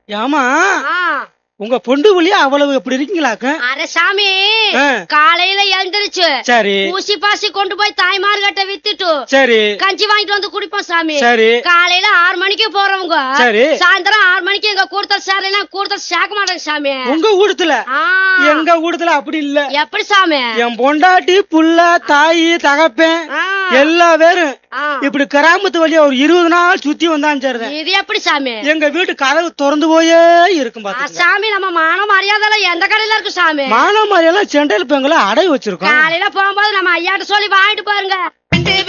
ஏமா ஆ. உங்க பொண்டு புள்ளியா அவ்வளவு இப்படி இருக்கீங்களாக்க அட சாமி ஆ. காலையில எழுந்திருச்சு சரி ஊசி பாசி கொண்டு போய் தாய்மார்கிட்ட வித்துட்டு சரி கஞ்சி வாங்கிட்டு வந்து குடிப்போம் சாமி சரி காலையில ஆறு மணிக்கு போறவங்க சரி. சாயந்தரம் ஆறு மணிக்கு எங்க கூடுதல் சேரலாம் கூடுதல் சேர்க்க மாட்டாங்க சாமி உங்க ஊடத்துல ஆ. எங்க ஊடத்துல அப்படி இல்ல எப்படி சாமி என் பொண்டாட்டி புள்ள தாயி தகப்பேன் ஆ. எல்லா பேரும் ஆ. இப்படி கிராமத்து வழியா ஒரு இருபது நாள் சுத்தி வந்தான் சரிதான் இது எப்படி சாமி எங்க வீட்டு கதவு திறந்து போயே இருக்கும் ஆ, பாத்துக்க சாமி நம்ம மான மரியாதை எந்த கடையில இருக்கு சாமி மானமாரியெல்லாம் செண்டையில் பெங்களை அடை வச்சிருக்கோம் காலையில போகும்போது நம்ம ஐயாட்ட சொல்லி வாங்கிட்டு பாருங்க